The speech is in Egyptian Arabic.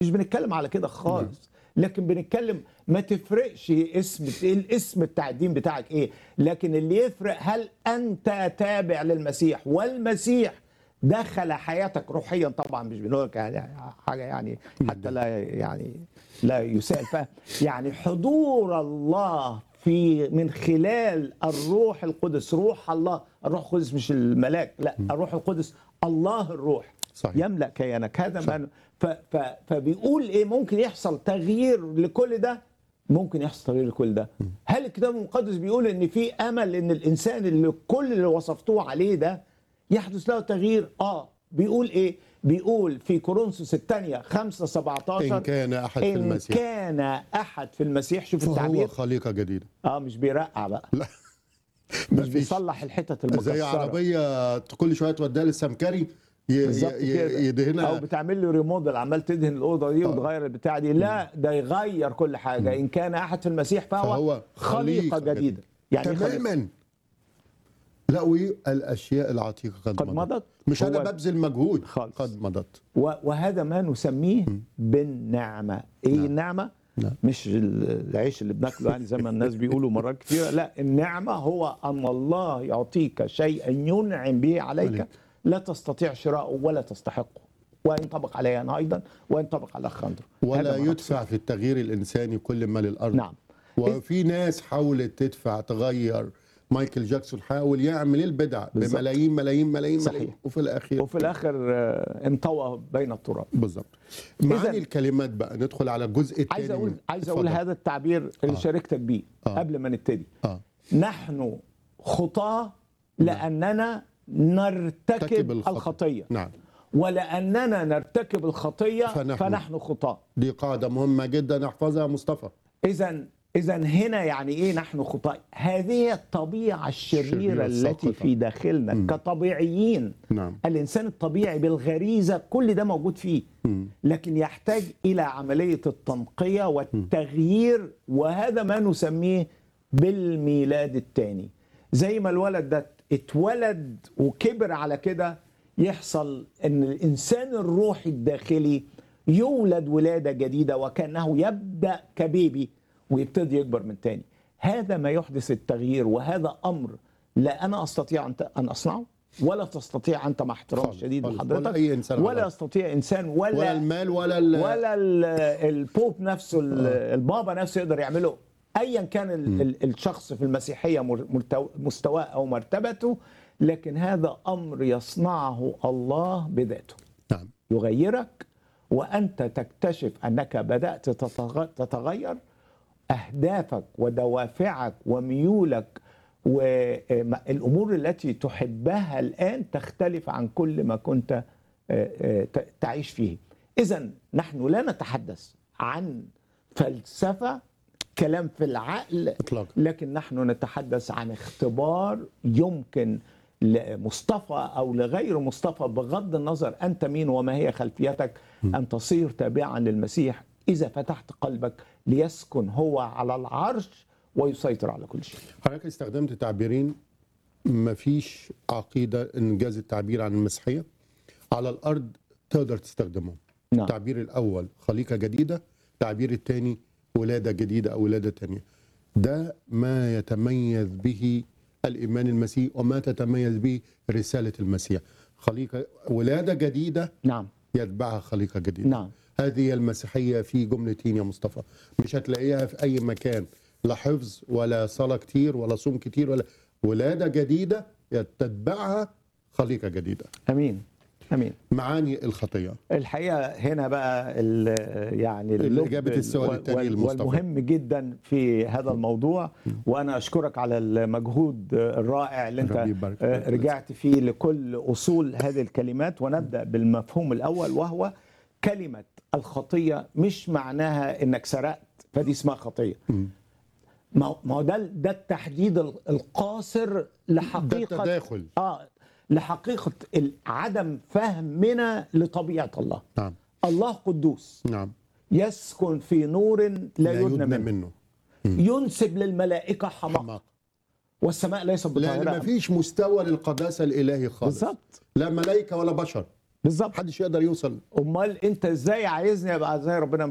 مش بنتكلم على كده خالص لكن بنتكلم ما تفرقش اسم ايه الاسم بتاع الدين بتاعك ايه لكن اللي يفرق هل انت تابع للمسيح والمسيح دخل حياتك روحيا طبعا مش بنقول لك يعني حاجه يعني حتى لا يعني لا يساء الفهم يعني حضور الله في من خلال الروح القدس روح الله الروح القدس مش الملاك لا الروح القدس الله الروح صحيح. يملا كيانك هذا صح. ما ف ف فبيقول ايه ممكن يحصل تغيير لكل ده ممكن يحصل تغيير لكل ده هل الكتاب المقدس بيقول ان في امل ان الانسان اللي كل اللي وصفتوه عليه ده يحدث له تغيير اه بيقول ايه بيقول في كورنثوس الثانيه 5 17 إن كان أحد في إن المسيح. كان احد في المسيح شوف فهو التعبير خليقه جديده اه مش بيرقع بقى لا مش مفيش. بيصلح الحتت المكسره زي عربيه كل شويه توديها للسمكري ي- بالظبط ي- كده يدهنها او بتعمل له ريموديل عمال تدهن الاوضه دي آه. وتغير البتاع دي لا ده يغير كل حاجه ان كان احد في المسيح فهو, فهو خليقه خليقة جديده يعني خليقة تماما لا والاشياء العتيقه قد, قد مضت مش هو- انا ببذل مجهود خالص. قد مضت و- وهذا ما نسميه بالنعمه ايه نعم. النعمه نعم. مش ال- العيش اللي بناكله يعني زي ما الناس بيقولوا مرات كثيره لا النعمه هو ان الله يعطيك شيئا ينعم به عليك عليك. لا تستطيع شراءه ولا تستحقه وينطبق علي انا ايضا وينطبق على خندر ولا يدفع في التغيير الانساني كل ما للارض نعم وفي ناس حاولت تدفع تغير مايكل جاكسون حاول يعمل البدع بالظبط. بملايين ملايين ملايين صحيح. ملايين وفي الاخير وفي الاخر آه، انطوى بين التراب بالظبط معاني إذن- الكلمات بقى ندخل على الجزء الثاني عايز اقول عايز اقول اتفضل. هذا التعبير اللي آه. شاركتك بيه آه. قبل ما نبتدي اه نحن خطاة لاننا نرتكب ترتكب الخطأ. الخطيه نعم ولاننا نرتكب الخطيه فنحن- فنحن خطاة دي قاعده مهمه جدا احفظها مصطفى اذا اذا هنا يعني ايه نحن خطاة هذه هي الطبيعه الشريره الشريرة التي الساقطة. في داخلنا مم. كطبيعيين نعم الانسان الطبيعي بالغريزه كل ده موجود فيه مم. لكن يحتاج الى عمليه التنقيه والتغيير وهذا ما نسميه بالميلاد الثاني زي ما الولد ده اتولد وكبر على كده يحصل ان الانسان الروحي الداخلي يولد ولاده جديده وكانه يبدا كبيبي ويبتدي يكبر من تاني هذا ما يحدث التغيير وهذا امر لا انا استطيع ان ان اصنعه ولا تستطيع انت مع احترام خالص، شديد خالص. لحضرتك ولا أي إنسان ولا على يستطيع انسان ولا ولا المال ولا ال... ولا ال- البوب نفسه ال- البابا نفسه يقدر يعمله ايا كان ال- ال- الشخص في المسيحيه مر- مرتو- مستواه او مرتبته لكن هذا امر يصنعه الله بذاته نعم يغيرك وانت تكتشف انك بدات تتغ- تتغير اهدافك ودوافعك وميولك والامور التي تحبها الان تختلف عن كل ما كنت آه، آه، ت- تعيش فيه اذا نحن لا نتحدث عن فلسفه كلام في العقل اطلاقا لكن نحن نتحدث عن اختبار يمكن لمصطفى او لغير مصطفى بغض النظر انت مين وما هي خلفيتك ان تصير تابعا للمسيح اذا فتحت قلبك ليسكن هو على العرش ويسيطر على كل شيء. حضرتك استخدمت تعبيرين ما فيش عقيده انجاز التعبير عن المسيحيه على الارض تقدر تستخدمهم نعم التعبير الاول خليقه جديده التعبير الثاني ولاده جديده او ولاده ثانيه ده ما يتميز به الايمان المسيحي وما تتميز به رساله المسيح خليقه ولاده جديده نعم يتبعها خليقه جديده نعم هذه هي المسيحيه في جملتين يا مصطفى مش هتلاقيها في اي مكان لا حفظ ولا صلاه كتير ولا صوم كتير ولا ولاده جديده تتبعها خليقه جديده امين امين معاني الخطيه الحقيقه هنا بقى ال- يعني اللب إجابة السؤال وال- التاني وال- لمصطفى. والمهم جدا في هذا الموضوع وانا اشكرك على المجهود الرائع اللي انت ربي يبارك فيك. آه، رجعت فيه لكل اصول هذه الكلمات ونبدا بالمفهوم الاول وهو كلمه الخطيه مش معناها انك سرقت فدي اسمها خطيه ما هو- ما هو ده ده التحديد ال- القاصر ده لحقيقه التداخل اه لحقيقه ال- عدم فهمنا لطبيعه الله نعم الله قدوس نعم يسكن في نور لا, لا يدنى يدنى منه منه ينسب للملائكه حماقه حماق والسماء ليست لان ما بطاهره فيش مستوى للقداسه الالهي خالص بالظبط لا ملائكه ولا بشر بالظبط محدش يقدر يوصل امال انت ازاي عايزني ابقى زي ربنا